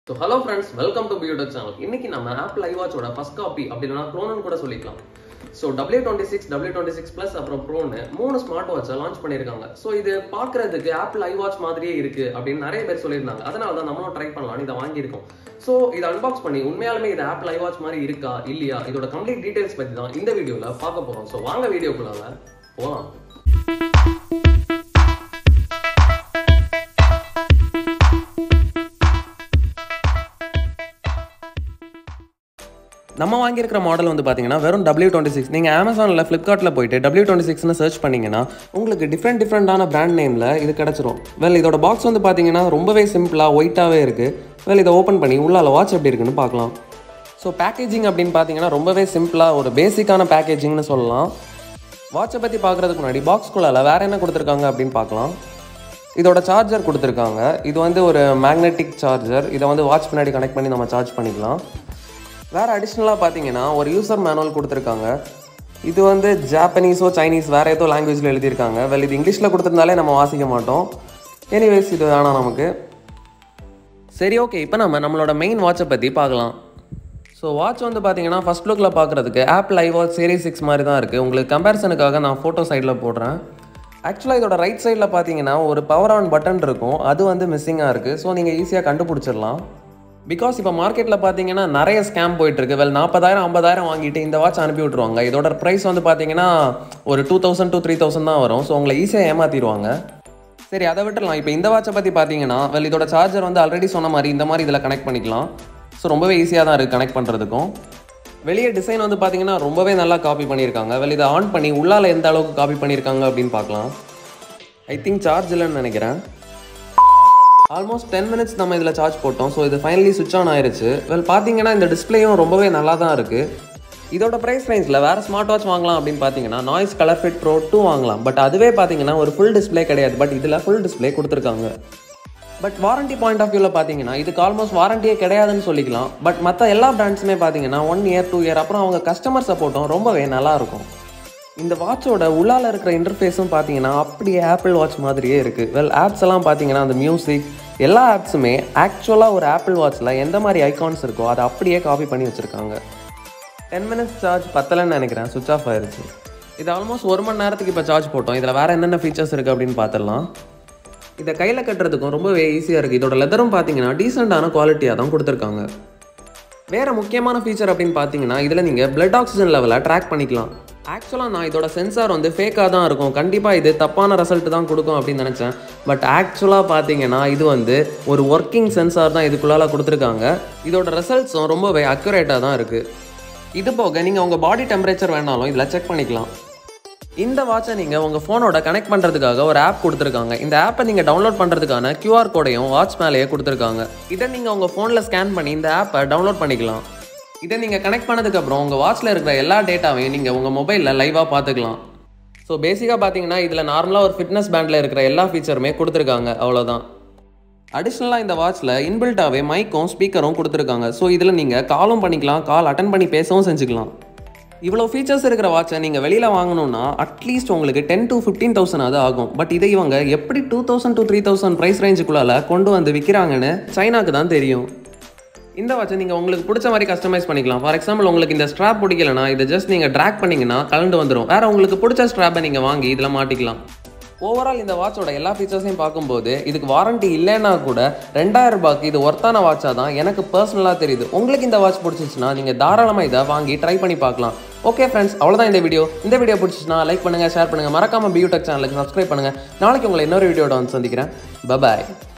so hello friends welcome to பியூடெக் channel இன்னைக்கு நம்ம ஆப்பிள் ஐவாட்சோட ஃபர்ஸ்ட் காப்பி அப்படி இல்லைனா ப்ரோனு கூட சொல்லிக்கலாம் so W twenty six W twenty six plus அப்புறம் ப்ரோனு மூணு ஸ்மார்ட் வாட்சை லான்ச் பண்ணியிருக்காங்க ஸோ இது பார்க்கறதுக்கு ஆப்பிள் ஐவாட்ச் மாதிரியே இருக்கு அப்படின்னு நிறைய பேர் சொல்லியிருந்தாங்க அதனால தான் நம்மளும் ட்ரை பண்ணலாம்னு இதை வாங்கியிருக்கோம் ஸோ இதை அன்பாக்ஸ் பண்ணி உண்மையாலுமே இது ஆப்பிள் ஐவாட்ச் மாதிரி இருக்கா இல்லையா இதோட கம்ப்ளீட் டீடைல்ஸ் பற்றி தான் இந்த வீடியோவில் பார்க்க போகிறோம் ஸோ வாங்க வீடியோக்குள்ளால போகலாம் நம்ம வாங்கியிருக்கிற மாடல் வந்து பார்த்தீங்கன்னா வெறும் டபிள்யூ டுவெண்ட்டி சிக்ஸ் நீங்கள் அமேசானில் ஃப்ளிப்கார்ட்டில் போயிட்டு டபிள்யூ டுவெண்ட்டி சிக்ஸ்னு சர்ச் பண்ணிங்கன்னா உங்களுக்கு டிஃப்ரெண்ட் டிஃப்ரெண்டான பிராண்ட் நேமில் இது கிடச்சிரும் வெல் இதோட பாக்ஸ் வந்து பார்த்தீங்கன்னா ரொம்பவே சிம்பிளாக ஒயிட்டாகவே இருக்குது வெல் இதை ஓப்பன் பண்ணி உள்ளால வாட்ச் எப்படி இருக்குன்னு பார்க்கலாம் ஸோ பேக்கேஜிங் அப்படின்னு பார்த்தீங்கன்னா ரொம்பவே சிம்பிளாக ஒரு பேசிக்கான பேக்கேஜிங்னு சொல்லலாம் வாட்சை பற்றி பார்க்குறதுக்கு முன்னாடி பாக்ஸ்குள்ளால வேறு என்ன கொடுத்துருக்காங்க அப்படின்னு பார்க்கலாம் இதோட சார்ஜர் கொடுத்துருக்காங்க இது வந்து ஒரு மேக்னெட்டிக் சார்ஜர் இதை வந்து வாட்ச் பின்னாடி கனெக்ட் பண்ணி நம்ம சார்ஜ் பண்ணிக்கலாம் வேறு அடிஷ்னலாக பார்த்தீங்கன்னா ஒரு யூசர் மேனுவல் கொடுத்துருக்காங்க இது வந்து ஜாப்பனீஸோ சைனீஸ் வேறு ஏதோ லாங்குவேஜில் எழுதியிருக்காங்க வெல் இது இங்கிலீஷில் கொடுத்துருந்தாலே நம்ம வாசிக்க மாட்டோம் எனிவேஸ் இது வேணாம் நமக்கு சரி ஓகே இப்போ நம்ம நம்மளோட மெயின் வாட்சை பற்றி பார்க்கலாம் ஸோ வாட்ச் வந்து பார்த்தீங்கன்னா ஃபஸ்ட் லுக்கில் பார்க்குறதுக்கு ஆப்பிள் ஐவாட்ச் சீரிஸ் சிக்ஸ் மாதிரி தான் இருக்குது உங்களுக்கு கம்பேரிசனுக்காக நான் ஃபோட்டோ சைடில் போடுறேன் ஆக்சுவலாக இதோட ரைட் சைடில் பார்த்தீங்கன்னா ஒரு பவர் ஆன் பட்டன் இருக்கும் அது வந்து மிஸ்ஸிங்காக இருக்குது ஸோ நீங்கள் ஈஸியாக கண்டுபிடிச்சிடலாம் பிகாஸ் இப்போ மார்க்கெட்டில் பார்த்தீங்கன்னா நிறைய ஸ்கேம் போயிட்டுருக்கு வெல் நாற்பதாயிரம் ஐம்பதாயிரம் வாங்கிட்டு இந்த வாட்ச் அனுப்பி விட்ருவாங்க இதோட ப்ரைஸ் வந்து பார்த்தீங்கன்னா ஒரு two thousand two three thousand தான் வரும் ஸோ உங்களை ஈஸியாக ஏமாற்றிடுவாங்க சரி அதை விட்டுலாம் இப்போ இந்த வாட்சை பற்றி பார்த்தீங்கன்னா வெல் இதோட சார்ஜர் வந்து ஆல்ரெடி சொன்ன மாதிரி இந்த மாதிரி இதில் கனெக்ட் பண்ணிக்கலாம் ஸோ ரொம்பவே ஈஸியாக தான் இருக்குது கனெக்ட் பண்ணுறதுக்கும் வெளியே டிசைன் வந்து பார்த்தீங்கன்னா ரொம்பவே நல்லா காப்பி பண்ணியிருக்காங்க வெல் இதை ஆன் பண்ணி உள்ளால எந்த அளவுக்கு காப்பி பண்ணியிருக்காங்க அப்படின்னு பார்க்கலாம் ஐ திங்க் சார்ஜ் இல்லைன்னு நினைக்கிறேன் ஆல்மோஸ்ட் டென் மினிட்ஸ் நம்ம இதில் சார்ஜ் போட்டோம் ஸோ இது ஃபைனலி சுவிச் ஆன் ஆயிருச்சு வெல் பார்த்தீங்கன்னா இந்த டிஸ்பிளேயும் ரொம்பவே நல்லா தான் இருக்குது இதோட ப்ரைஸ் ரேஞ்சில் வேறு ஸ்மார்ட் வாட்ச் வாங்கலாம் அப்படின்னு பார்த்தீங்கன்னா Noise colour fit pro two வாங்கலாம் பட் அதுவே பார்த்தீங்கன்னா ஒரு ஃபுல் டிஸ்பிளே கிடையாது பட் இதில் ஃபுல் டிஸ்பிளே கொடுத்துருக்காங்க பட் வாரண்டி பாயிண்ட் ஆஃப் வியூவில் பார்த்தீங்கன்னா இதுக்கு ஆல்மோஸ்ட் வாரண்டியே கிடையாதுன்னு சொல்லிக்கலாம் பட் மற்ற எல்லா பிராண்ட்ஸுமே பார்த்தீங்கன்னா ஒன் இயர் டூ இயர் அப்புறம் அவங்க கஸ்டமர் சப்போர்ட்டும் ரொம்பவே நல்லா இருக்கும் இந்த வாட்சோட உள்ளால இருக்கிற இன்டர்ஃபேஸும் பார்த்தீங்கன்னா அப்படியே ஆப்பிள் வாட்ச் மாதிரியே இருக்குது வெல் ஆப்ஸ் எல்லாம் பார்த்தீங்கன்னா அந்த மியூசிக் எல்லா ஆப்ஸுமே ஆக்சுவலாக ஒரு ஆப்பிள் வாட்ச்சில் எந்த மாதிரி ஐகான்ஸ் இருக்கோ அதை அப்படியே காப்பி பண்ணி வச்சுருக்காங்க டென் மினிட்ஸ் சார்ஜ் பத்தலைன்னு நினைக்கிறேன் சுவிச் ஆஃப் ஆயிருச்சு இது ஆல்மோஸ்ட் ஒரு மணி நேரத்துக்கு இப்போ சார்ஜ் போட்டோம் இதில் வேறு என்னென்ன ஃபீச்சர்ஸ் இருக்குது அப்படின்னு பார்த்துடலாம் இதை கையில் கட்டுறதுக்கும் ரொம்பவே ஈஸியாக இருக்குது இதோட லெதரும் பார்த்தீங்கன்னா டீசெண்டான குவாலிட்டியாக தான் கொடுத்துருக்காங்க வேறு முக்கியமான ஃபீச்சர் அப்படின்னு பார்த்தீங்கன்னா இதில் நீங்கள் பிளட் ஆக்சிஜன் லெவலை ட்ராக் பண்ணிக்கலாம் ஆக்சுவலாக நான் இதோட சென்சார் வந்து ஃபேக்காக தான் இருக்கும் கண்டிப்பாக இது தப்பான ரிசல்ட் தான் கொடுக்கும் அப்படின்னு நினச்சேன் பட் ஆக்சுவலாக பார்த்தீங்கன்னா இது வந்து ஒரு ஒர்க்கிங் சென்சார் தான் இதுக்குள்ளால கொடுத்துருக்காங்க இதோட ரிசல்ட்ஸும் ரொம்பவே அக்யூரேட்டாக தான் இருக்குது இது போக நீங்கள் உங்கள் பாடி டெம்பரேச்சர் வேணாலும் இதில் செக் பண்ணிக்கலாம் இந்த வாட்சை நீங்கள் உங்கள் ஃபோனோட கனெக்ட் பண்ணுறதுக்காக ஒரு ஆப் கொடுத்துருக்காங்க இந்த ஆப்பை நீங்கள் டவுன்லோட் பண்ணுறதுக்கான QR கோடையும் வாட்ச் மேலேயே கொடுத்துருக்காங்க இதை நீங்கள் உங்கள் ஃபோனில் ஸ்கேன் பண்ணி இந்த ஆப்பை டவுன்லோட் பண்ணிக்கலாம் இதை நீங்கள் கனெக்ட் பண்ணதுக்கப்புறம் உங்கள் வாட்சில் இருக்கிற எல்லா டேட்டாவையும் நீங்கள் உங்கள் மொபைலில் லைவாக பார்த்துக்கலாம் ஸோ பேசிக்காக பார்த்தீங்கன்னா இதில் நார்மலாக ஒரு ஃபிட்னஸ் பேண்டில் இருக்கிற எல்லா ஃபீச்சருமே கொடுத்துருக்காங்க அவ்வளோதான் அடிஷ்னலாக இந்த வாட்சில் இன்பில்ட்டாகவே மைக்கும் ஸ்பீக்கரும் கொடுத்துருக்காங்க ஸோ இதில் நீங்கள் காலும் பண்ணிக்கலாம் கால் அட்டன் பண்ணி பேசவும் செஞ்சுக்கலாம் இவ்வளோ ஃபீச்சர்ஸ் இருக்கிற வாட்சை நீங்கள் வெளியில் வாங்கணும்னா அட்லீஸ்ட் உங்களுக்கு டென் to ஃபிஃப்டீன் தௌசண்ட் அது ஆகும் பட் இதை இவங்க எப்படி two thousand to three thousand price ரேஞ்சுக்குள்ளால கொண்டு வந்து விற்கிறாங்கன்னு சைனாக்கு தான் தெரியும் இந்த வாட்சை நீங்கள் உங்களுக்கு பிடிச்ச மாதிரி கஸ்டமைஸ் பண்ணிக்கலாம் ஃபார் எக்ஸாம்பிள் உங்களுக்கு இந்த ஸ்ட்ராப் பிடிக்கலனா இதை ஜஸ்ட் நீங்கள் ட்ராக் பண்ணிங்கன்னா கலந்து வந்துடும் வேறு உங்களுக்கு பிடிச்ச ஸ்ட்ராப்பை நீங்கள் வாங்கி இதில் மாட்டிக்கலாம் ஓவரால் இந்த வாட்சோட எல்லா ஃபீச்சர்ஸையும் பார்க்கும்போது இதுக்கு வாரண்டி இல்லைன்னா கூட ரெண்டாயிரம் ரூபாய்க்கு இது ஒர்த்தான வாட்சாக தான் எனக்கு பர்சனலாக தெரியுது உங்களுக்கு இந்த வாட்ச் பிடிச்சிச்சுன்னா நீங்கள் தாராளமாக இதை வாங்கி ட்ரை பண்ணி பார்க்கலாம் ஓகே ஃப்ரெண்ட்ஸ் அவ்வளோதான் இந்த வீடியோ இந்த வீடியோ பிடிச்சிச்சுன்னா லைக் பண்ணுங்கள் ஷேர் பண்ணுங்கள் மறக்காமல் பியூடெக் சேனலுக்கு சப்ஸ்கிரைப் பண்ணுங்கள் நாளைக்கு உங்களை இன்னொரு வீடியோட வந்து சந்திக்கிறேன் பபாய்